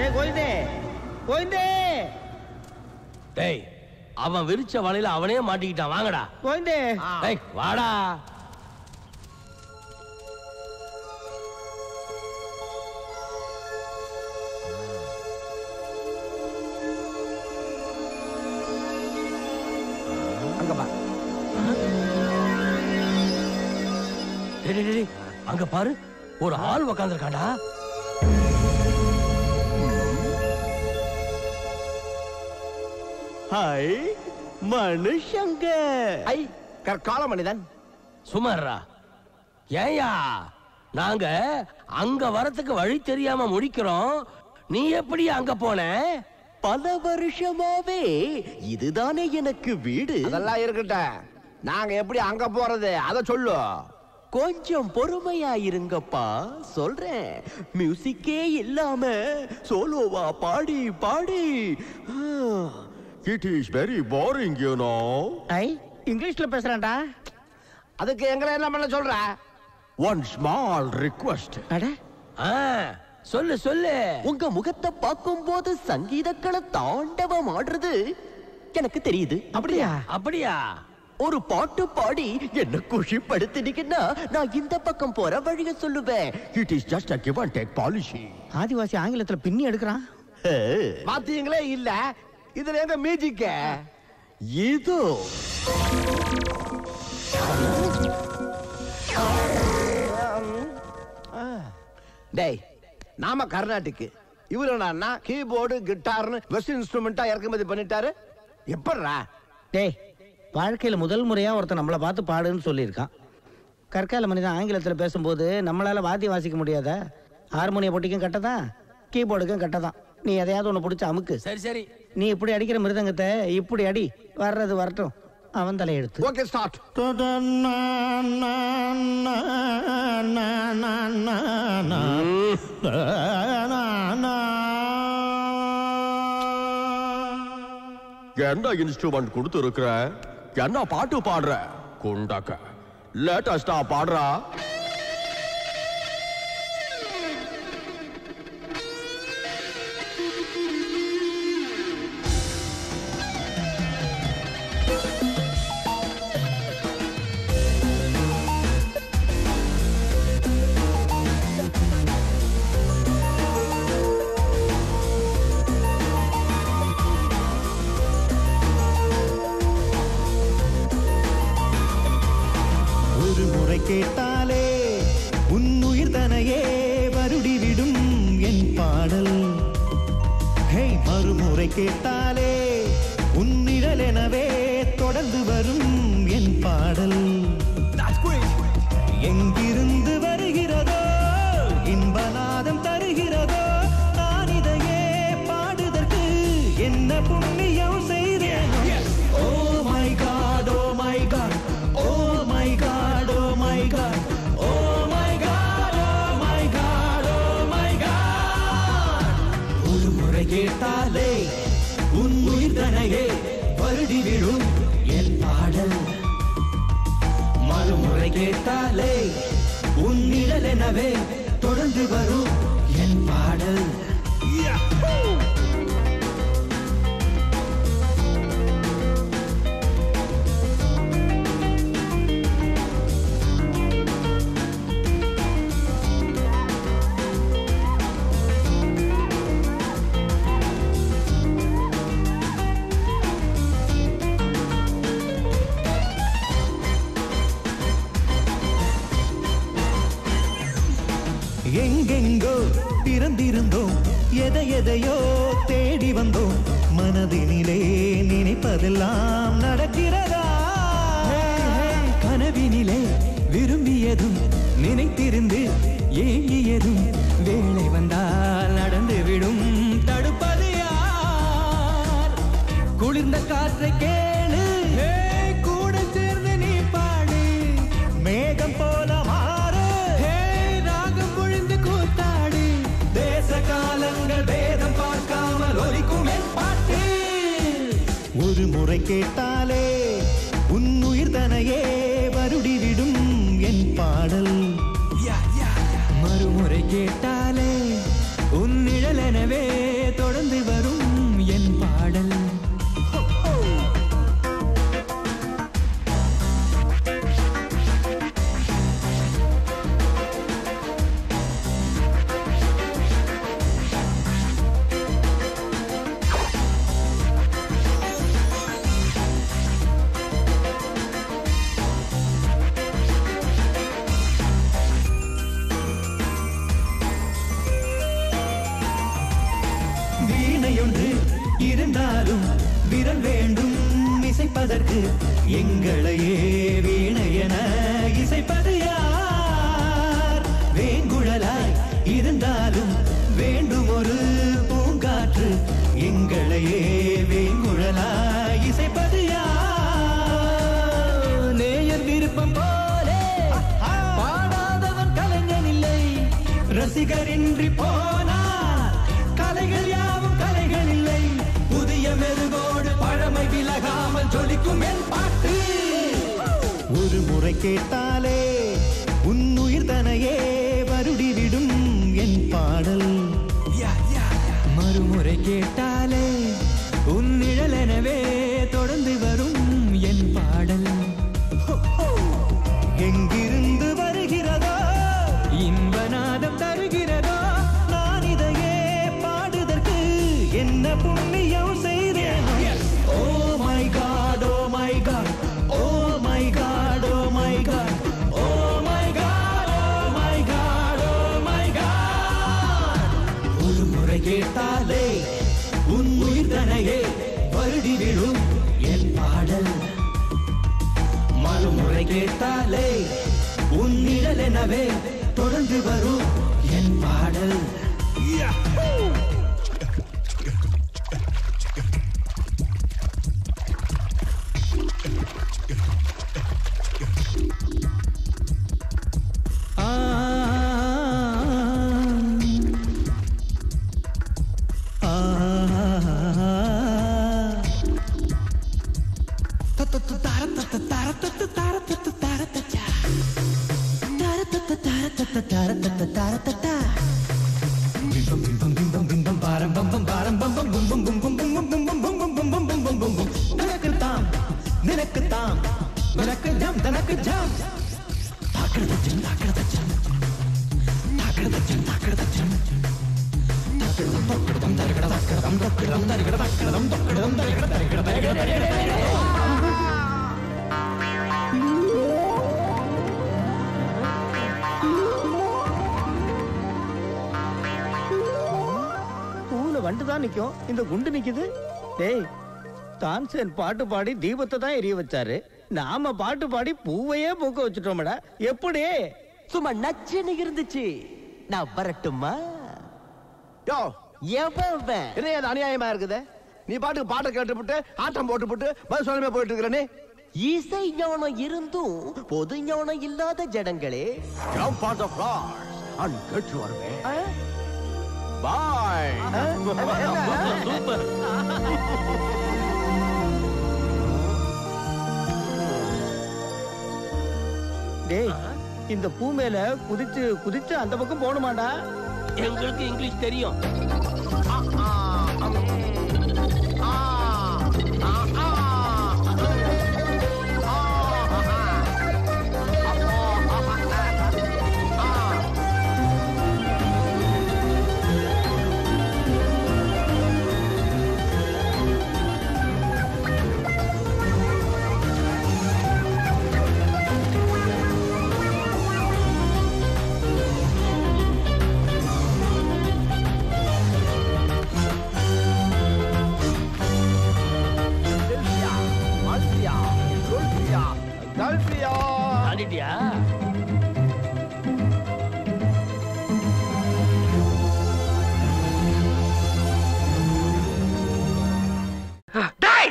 டேய் கோவிந்தே கோவிந்தே டேய் அவன் விரிச்ச வலையில அவனே மாட்டிக்கிட்டான் வாங்கடா கோவிந்தே டேய் வாடா அங்க பா டேய், டேய், டேய், அங்க பாரு ஒரு ஆள் உக்காந்துருக்காண்டா ஹாய் மனுஷங்க ஐ கற்கால மனிதன் சுமாரா ஏயா நாங்க அங்க வரத்துக்கு வழி தெரியாம முடிக்கிறோம் நீ எப்படி அங்க போன பல வருஷமாவே இதுதானே எனக்கு வீடு அதெல்லாம் இருக்கட்டும் நாங்க எப்படி அங்க போறது அத சொல்லு கொஞ்சம் பொறுமையா இருங்கப்பா சொல்றேன் மியூசிக்கே இல்லாம சோலோவா பாடி பாடி It is very boring, you know. ஐ இங்கிலீஷ்ல பேசுறேன்டா அதுக்கு எங்களை என்ன பண்ண சொல்ற One small request. அட ஆ, சொல்லு சொல்லு உங்க முகத்தை பார்க்கும்போது சங்கீதக்களை தாண்டவம் ஆடுறது எனக்கு தெரியுது அப்படியா அப்படியா ஒரு பாட்டு பாடி என்ன குஷிப்படுத்தினீங்கன்னா நான் இந்த பக்கம் போற வழிய சொல்லுவேன் It is just a give and take policy. ஆதிவாசி ஆங்கிலத்துல பின்னி எடுக்கிறான் பாத்தீங்களே இல்ல இதுல எங்க மியூசிக்க இதோ டேய் நாம கர்நாடிக் இவரு என்னன்னா கீபோர்டு கிட்டார்னு வெஸ்ட் இன்ஸ்ட்ருமெண்டா இறக்குமதி பண்ணிட்டாரு எப்படிரா டேய் வாழ்க்கையில முதல் முறையா ஒருத்தன் நம்மளை பார்த்து பாடுன்னு சொல்லியிருக்கான் கற்கால மனிதன் ஆங்கிலத்துல பேசும்போது நம்மளால வாத்தியம் வாசிக்க முடியாத ஹார்மோனிய பொட்டிக்கும் கட்டதான் கீபோர்டுக்கும் கட்டதான் நீ எதையாவது ஒன்று பிடிச்சி அமுக்கு சரி சரி நீ இப்படி அடிக்கிற மிருதங்கத்தை இப்படி அடி வர்றது வரட்டும் அவன் தலையெழுத்து ஓகே ஸ்டார்ட் என்ன இன்ஸ்ட்ருமெண்ட் கொடுத்துருக்குற என்ன பாட்டு பாடுற குண்டக்க லேட்டஸ்டா பாடுறா ஒரு முறை கேட்டாலே உன்னுயிர் தனையே வருடிவிடும் என் பாடல் ஹே மறுமுறை கேட்டாலே உன்னிழல் எனவே தொடர்ந்து வரும் என் பாடல் எங்கிருந்து வருகிறதோ இன்பநாதம் தருகிறதோ நான் இதையே பாடுதற்கு என்ன புண்ணியம் செய்தேனோ oh my god oh my god oh my god oh my god oh my god oh my god oh my god ஒரு முறை கேட்டாலே உன் உயிர் தனையே வருடி விடும் என் பாடல் மறுமுறை கேட்டாலே உன் நிழல் எனவே தொடர்ந்து வரும் என் பாடல் எங்கெங்கோ பிறந்திருந்தோம் எதை எதையோ தேடி வந்தோம் மனதினிலே நினைப்பதெல்லாம் நடக்கிறதா கனவினிலே விரும்பியதும் நினைத்திருந்து ஏங்கியதும் வேலை வந்தால் நடந்துவிடும் தடுப்பது யார் குளிர்ந்த காற்றை கேளு கூட சேர்ந்து நீ பாடு மேகம் போல மாறு ராகம் பொழிந்து கூத்தாடு தேச காலங்கள் வேதம் பார்க்காமல் ஒலிக்கும் என் பாட்டு ஒரு முறை கேட்டாலே உன் உயிர் தனையே வருடிவிடும் என் பாடல் மறுமுறை கேட்டாலே உன் நிழல் எனவே இருந்தாலும் விரல் வேண்டும் இசைப்பதற்கு எங்களையே வீணையென இசைப்பது யார் வேங்குழலாய் இருந்தாலும் வேண்டும் ஒரு பூங்காற்று எங்களையே வேங்குழலாய் இசைப்பது யார் நேயர் விருப்பம் போலே பாடாதவன் கலைஞன் இல்லை ரசிகரின்றி போனார் கலைகள் யாவும் கலைகள் இல்லை புதிய மெருகோடு பழமை விலகாமல் ஜொலிக்கும் என் பாட்டு ஒரு முறை கேட்டாலே உன்னுயிர் தனையே வருடிவிடும் என் பாடல் மறுமுறை கேட்டாலே உன் நிழலெனவே தொடர்ந்து வரும் என் பாடல் எங்கிருந்து வருகிறதோ இன்பநாதம் தருகிறதோ நான் இதையே பாடுதற்கு என்ன புண்ணியம் செய்தேன் oh my god oh my god oh my god oh my god oh my god oh my god oh my god ஒரு முறை கேட்டாலே உன் உயிர் தனையே வருடி விழும் என் பாடல் மறுமுறை கேட்டாலே உன் நிழல் எனவே தொடர்ந்து வரும் என் பாடல் ஆ ஆ பூவுல வண்டு தான் நிக்கும் இந்த குண்டு நிக்குது டேய் தான்சேன் பாட்டு பாடி தீபத்தை தான் எரிய வச்சாரு நாம பாட்டு பாடி பூவையே பூக்க வச்சுட்டோம்டா எப்படி சும்மா நச்சுன்னு இருந்துச்சு நான் வரட்டுமா யோ எவன் அவன்? என்ன இது அநியாயமா இருக்குது நீ பாட்டுக்கு பாட்டை கேட்டுப்புட்டு ஆட்டம் போட்டுப்புட்டு பதில் சொல்லாம போயிட்டு இருக்கிற நீ இசை ஞானம் இருந்தும் பொது ஞானம் இல்லாத ஜனங்களே Jump on the floors and get your way. Bye. Super டேய் இந்த பூ மேல குதிச்சு குதிச்சு அந்த பக்கம் போகணுமாடா எங்களுக்கு இங்கிலீஷ் தெரியும் Delphia, Althea, Dulphia, Delphia. தாண்டிட்டியா டேய்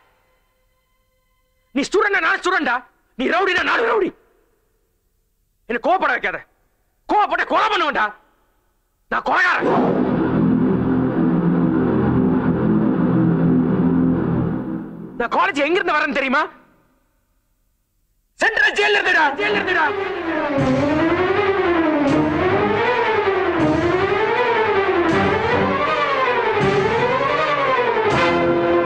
நீ ஸ்டூடெண்டா நான் ஸ்டூடெண்டா நீ ரவுடினா நான் ரவுடி என்ன கோவப்பட வைக்காத கோவப்பட்ட கொலை பண்ணுவேன்டா நான் கொலைகாரன் நான் காலேஜ் எங்க இருந்து வரேன்னு தெரியுமா சென்ட்ரல் ஜெயில இருந்துடா ஜெயில இருந்துடா